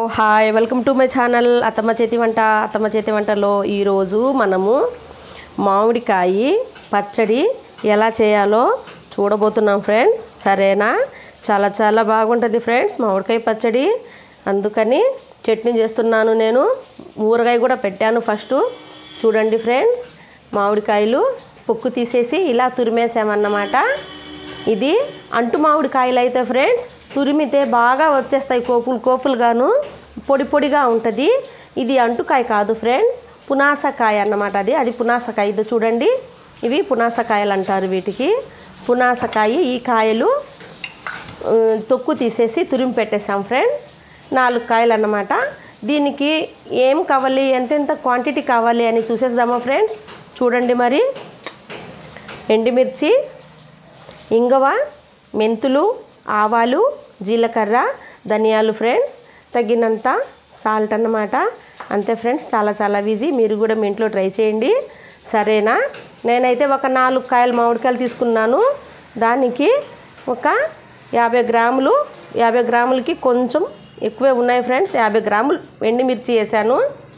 hi welcome to my channel అత్తమ్మ చేతి వంట అత్తమ్మ చేతి వంటలో ఈరోజు మనము మామిడికాయ పచ్చడి ఎలా చేయాలో చూడబోతున్నాం ఫ్రెండ్స్ సరేనా చాలా చాలా బాగుంటుంది ఫ్రెండ్స్ మామిడికాయ పచ్చడి అందుకని చట్నీ చేస్తున్నాను నేను ఊరగాయ కూడా పెట్టాను ఫస్ట్ చూడండి ఫ్రెండ్స్ మామిడికాయలు పొక్కు తీసేసి ఇలా తురిమేసామన్నమాట ఇది అంటు మామిడికాయలు అయితే ఫ్రెండ్స్ తురిమితే బాగా వచ్చేస్తాయి కోపులు కోపులుగాను పొడి పొడిగా ఉంటుంది ఇది అంటుకాయ కాదు ఫ్రెండ్స్ పునాసకాయ అన్నమాట అది అది పునాసకాయ ఇది చూడండి ఇవి పునాసకాయలు అంటారు వీటికి పునాసకాయ ఈ కాయలు ఆ, తొక్కు తీసేసి తురిమి పెట్టేసాం ఫ్రెండ్స్ నాలుగు కాయలు అన్నమాట దీనికి ఏం కావాలి ఎంతెంత క్వాంటిటీ కావాలి అని చూసేద్దామా ఫ్రెండ్స్ చూడండి మరి ఎండుమిర్చి ఇంగవ మెంతులు ఆవాలు జీలకర్ర ధనియాలు ఫ్రెండ్స్ తగినంత సాల్ట్ అన్నమాట అంతే ఫ్రెండ్స్ చాలా చాలా ఈజీ మీరు కూడా మీ ఇంట్లో ట్రై చేయండి సరేనా నేనైతే ఒక నాలుగు కాయలు మామిడికాయలు తీసుకున్నాను దానికి ఒక యాభై గ్రాములు యాభై గ్రాములకి కొంచెం ఎక్కువే ఉన్నాయి ఫ్రెండ్స్ యాభై గ్రాములు ఎండుమిర్చి వేసాను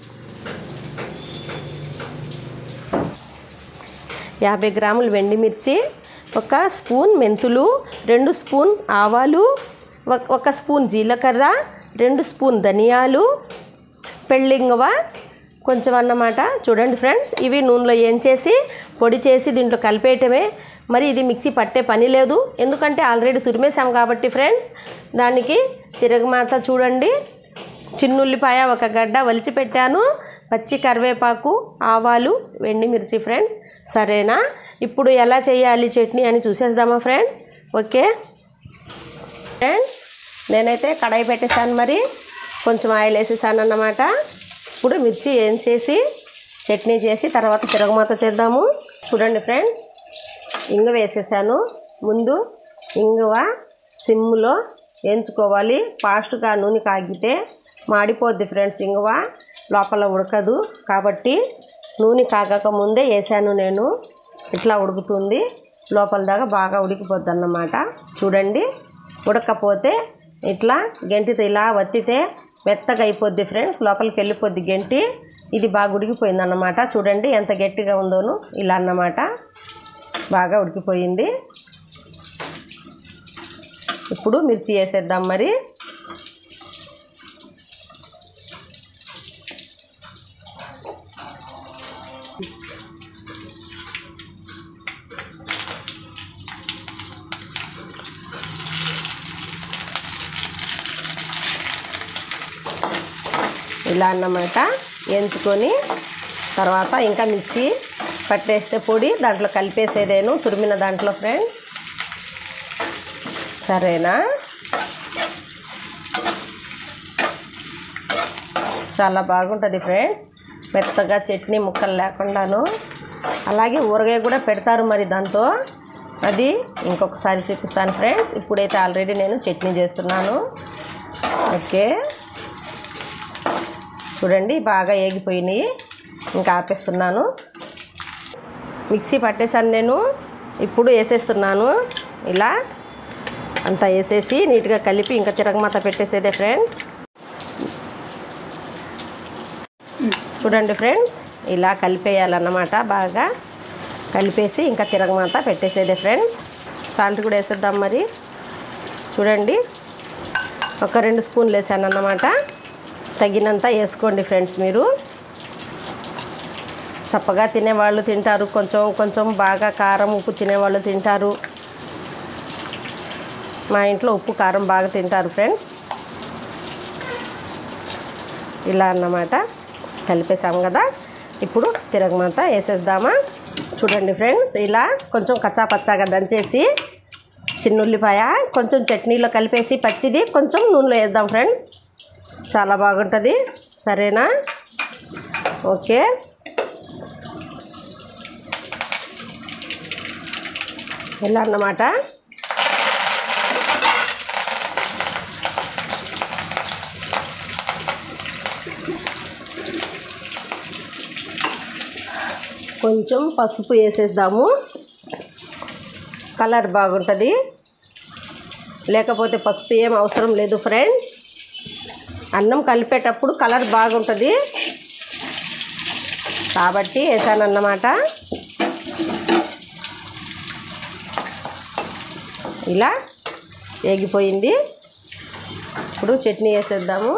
యాభై గ్రాములు వెండి మిర్చి ఒక స్పూన్ మెంతులు రెండు స్పూన్ ఆవాలు ఒక- ఒక స్పూన్ జీలకర్ర రెండు స్పూన్ ధనియాలు పెళ్ళింగవ కొంచెం అన్నమాట చూడండి ఫ్రెండ్స్ ఇవి నూనెలో ఏంచేసి పొడి చేసి దీంట్లో కలిపేయటమే మరి ఇది మిక్సీ పట్టే పని లేదు ఎందుకంటే ఆల్రెడీ తురిమేసాం కాబట్టి ఫ్రెండ్స్ దానికి తిరగమాత చూడండి చిన్నుల్లిపాయ ఒక గడ్డ వలిచి పెట్టాను పచ్చి కరివేపాకు ఆవాలు మిర్చి ఫ్రెండ్స్ సరేనా ఇప్పుడు ఎలా చేయాలి చట్నీ అని చూసేద్దామా ఫ్రెండ్స్ ఓకే ఫ్రెండ్స్ నేనైతే కడాయి పెట్టేశాను మరి కొంచెం ఆయిల్ వేసేసాను అన్నమాట ఇప్పుడు మిర్చి ఏం చేసి చట్నీ చేసి తర్వాత తిరగమాత చేద్దాము చూడండి ఫ్రెండ్స్ ఇంగువ వేసేసాను ముందు ఇంగువ సిమ్లో వేయించుకోవాలి ఫాస్ట్గా నూనె కాగితే మాడిపోద్ది ఫ్రెండ్స్ ఇంగువ లోపల ఉడకదు కాబట్టి నూనె కాగక ముందే వేసాను నేను ఇట్లా ఉడుకుతుంది లోపల దాకా బాగా ఉడికిపోద్ది అన్నమాట చూడండి ఉడకపోతే ఇట్లా గెంటితో ఇలా వత్తితే మెత్తగా అయిపోద్ది ఫ్రెండ్స్ లోపలికి వెళ్ళిపోద్ది గెంటి ఇది బాగా ఉడికిపోయింది అన్నమాట చూడండి ఎంత గట్టిగా ఉందోను ఇలా అన్నమాట బాగా ఉడికిపోయింది ఇప్పుడు మిర్చి వేసేద్దాం మరి ఇలా అన్నమాట ఎంచుకొని తర్వాత ఇంకా మిక్సీ పట్టేస్తే పొడి దాంట్లో కలిపేసేదేను తురిమిన దాంట్లో ఫ్రెండ్స్ సరేనా చాలా బాగుంటుంది ఫ్రెండ్స్ మెత్తగా చట్నీ ముక్కలు లేకుండాను అలాగే ఊరగాయ కూడా పెడతారు మరి దాంతో అది ఇంకొకసారి చూపిస్తాను ఫ్రెండ్స్ ఇప్పుడైతే ఆల్రెడీ నేను చట్నీ చేస్తున్నాను ఓకే చూడండి బాగా ఏగిపోయినాయి ఇంకా ఆపేస్తున్నాను మిక్సీ పట్టేసాను నేను ఇప్పుడు వేసేస్తున్నాను ఇలా అంతా వేసేసి నీట్గా కలిపి ఇంకా తిరగమాత పెట్టేసేదే ఫ్రెండ్స్ చూడండి ఫ్రెండ్స్ ఇలా కలిపేయాలన్నమాట బాగా కలిపేసి ఇంకా తిరగమాత పెట్టేసేదే ఫ్రెండ్స్ సాల్ట్ కూడా వేసేద్దాం మరి చూడండి ఒక రెండు స్పూన్లు వేసాను అన్నమాట తగినంత వేసుకోండి ఫ్రెండ్స్ మీరు చప్పగా తినేవాళ్ళు తింటారు కొంచెం కొంచెం బాగా కారం ఉప్పు తినేవాళ్ళు తింటారు మా ఇంట్లో ఉప్పు కారం బాగా తింటారు ఫ్రెండ్స్ ఇలా అన్నమాట కలిపేసాం కదా ఇప్పుడు తిరగమాత వేసేద్దామా చూడండి ఫ్రెండ్స్ ఇలా కొంచెం కచ్చా పచ్చాగా దంచేసి చిన్నుల్లిపాయ కొంచెం చట్నీలో కలిపేసి పచ్చిది కొంచెం నూనెలో వేద్దాం ఫ్రెండ్స్ చాలా బాగుంటుంది సరేనా ఓకే ఇలా అన్నమాట కొంచెం పసుపు వేసేద్దాము కలర్ బాగుంటుంది లేకపోతే పసుపు ఏం అవసరం లేదు ఫ్రెండ్స్ అన్నం కలిపేటప్పుడు కలర్ బాగుంటుంది కాబట్టి వేసాను అన్నమాట ఇలా వేగిపోయింది ఇప్పుడు చట్నీ వేసేద్దాము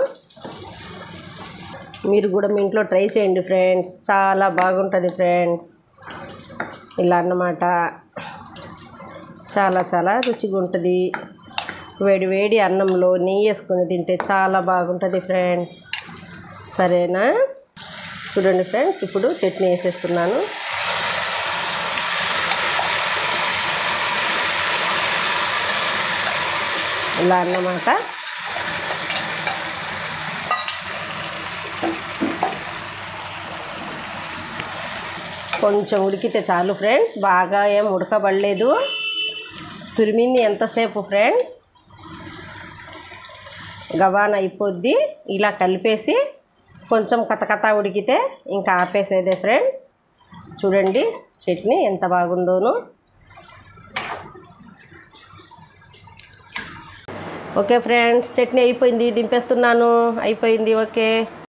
మీరు కూడా మీ ఇంట్లో ట్రై చేయండి ఫ్రెండ్స్ చాలా బాగుంటుంది ఫ్రెండ్స్ ఇలా అన్నమాట చాలా చాలా రుచిగా ఉంటుంది వేడి వేడి అన్నంలో నెయ్యి వేసుకొని తింటే చాలా బాగుంటుంది ఫ్రెండ్స్ సరేనా చూడండి ఫ్రెండ్స్ ఇప్పుడు చట్నీ వేసేస్తున్నాను ఇలా అన్నమాట కొంచెం ఉడికితే చాలు ఫ్రెండ్స్ బాగా ఏం ఉడకబడలేదు తురిమింది ఎంతసేపు ఫ్రెండ్స్ గవాన్ అయిపోద్ది ఇలా కలిపేసి కొంచెం కథకథ ఉడికితే ఇంకా ఆపేసేదే ఫ్రెండ్స్ చూడండి చట్నీ ఎంత బాగుందోను ఓకే ఫ్రెండ్స్ చట్నీ అయిపోయింది దింపేస్తున్నాను అయిపోయింది ఓకే